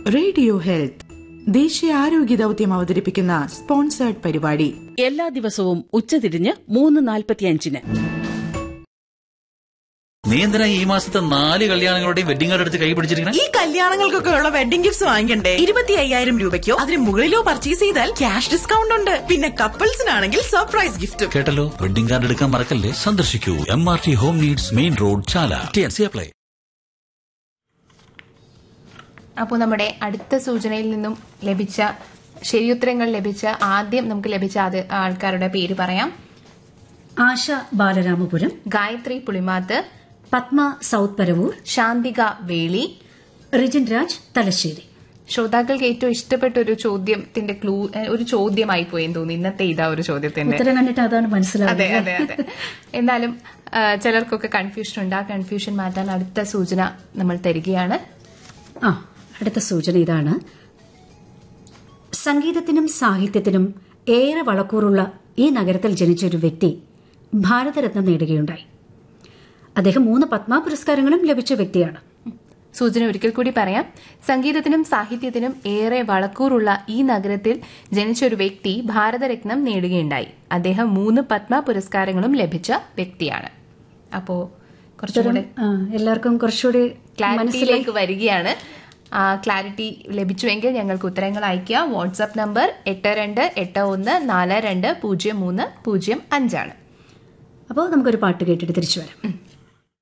radio health ദേശീയ ആരോഗ്യ ദൗത്യം അവതരിപ്പിക്കുന്ന സ്പോൺസേർഡ് പരിപാടി എല്ലാ ദിവസവും ഉച്ചതിരിഞ്ഞ് മൂന്ന് നാൽപ്പത്തിയഞ്ചിന് നീ എന്തിനാ ഈ മാസത്തെ നാല് കല്യാണങ്ങളുടെയും വെഡിങ് കാർഡ് എടുത്ത് കൈ പിടിച്ചിരിക്കണേ ഈ കല്യാണങ്ങൾക്കൊക്കെ ഉള്ള വെഡിംഗ് ഗിഫ്റ്റ്സ് വാങ്ങിക്കണ്ടേ ഇരുപത്തി അയ്യായിരം രൂപയ്ക്കോ അതിന് മുകളിലോ പർച്ചേസ് ചെയ്താൽ ക്യാഷ് ഡിസ്കൗണ്ട് ഉണ്ട് പിന്നെ കപ്പിൾസിനാണെങ്കിൽ സർപ്രൈസ് ഗിഫ്റ്റും കേട്ടല്ലോ വെഡിങ് കാർഡ് എടുക്കാൻ മറക്കല്ലേ സന്ദർശിക്കൂ M R T home needs main road Chala T N C apply അപ്പോൾ നമ്മുടെ അടുത്ത സൂചനയിൽ നിന്നും ലഭിച്ച ശരിയുത്തരങ്ങൾ ലഭിച്ച ആദ്യം നമുക്ക് ലഭിച്ച ആദ്യ ആൾക്കാരുടെ പേര് പറയാം ആശ ബാലരാമപുരം ഗായത്രി പുളിമാത്ത് പത്മ സൌത്ത് പരവൂർ ശാന്തിക വേളി റിജിൻ രാജ് തലശ്ശേരി ശ്രോതാക്കൾക്ക് ഏറ്റവും ഇഷ്ടപ്പെട്ട ഒരു ചോദ്യത്തിന്റെ ക്ലൂ ഏ, ഒരു ചോദ്യമായി പോയെന്ന് തോന്നി ഇന്നത്തെ ഇതാ ഒരു ചോദ്യത്തിന്റെ ഉത്തരം കണ്ടിട്ട് അതാണ് അതെ മനസ്സിലാവുന്നത് അതെ അതെ എന്നാലും ആ, ചിലർക്കൊക്കെ കൺഫ്യൂഷൻ ഉണ്ട് ആ കൺഫ്യൂഷൻ മാറ്റാൻ അടുത്ത സൂചന നമ്മൾ തരികയാണ് ആ അടുത്ത സൂചന ഇതാണ് സംഗീതത്തിനും സാഹിത്യത്തിനും ഏറെ വളക്കൂറുള്ള ഈ നഗരത്തിൽ ജനിച്ച ഒരു വ്യക്തി ഭാരതരത്നം നേടുകയുണ്ടായി അദ്ദേഹം മൂന്ന് പത്മ പുരസ്കാരങ്ങളും ലഭിച്ച വ്യക്തിയാണ് സൂചന ഒരിക്കൽ കൂടി പറയാം സംഗീതത്തിനും സാഹിത്യത്തിനും ഏറെ വളക്കൂറുള്ള ഈ നഗരത്തിൽ ജനിച്ച ഒരു വ്യക്തി ഭാരതരത്നം നേടുകയുണ്ടായി അദ്ദേഹം മൂന്ന് പത്മ പുരസ്കാരങ്ങളും ലഭിച്ച വ്യക്തിയാണ് അപ്പോ കുറച്ചുകൂടെ ആ, എല്ലാവർക്കും കുറച്ചുകൂടി മനസ്സിലായി ക്ലാരിറ്റിയിലേക്ക് വരികയാണ് ആ ക്ലാരിറ്റി ലഭിച്ചുവെങ്കിൽ ഞങ്ങൾക്ക് ഉത്തരങ്ങൾ അയയ്ക്കുക വാട്സ്ആപ്പ് നമ്പർ എട്ട് രണ്ട് എട്ട് ഒന്ന് നാല് രണ്ട് പൂജ്യം മൂന്ന് പൂജ്യം അഞ്ചാണ് അപ്പോൾ നമുക്കൊരു പാട്ട് കേട്ടിട്ട് തിരിച്ചു വരാം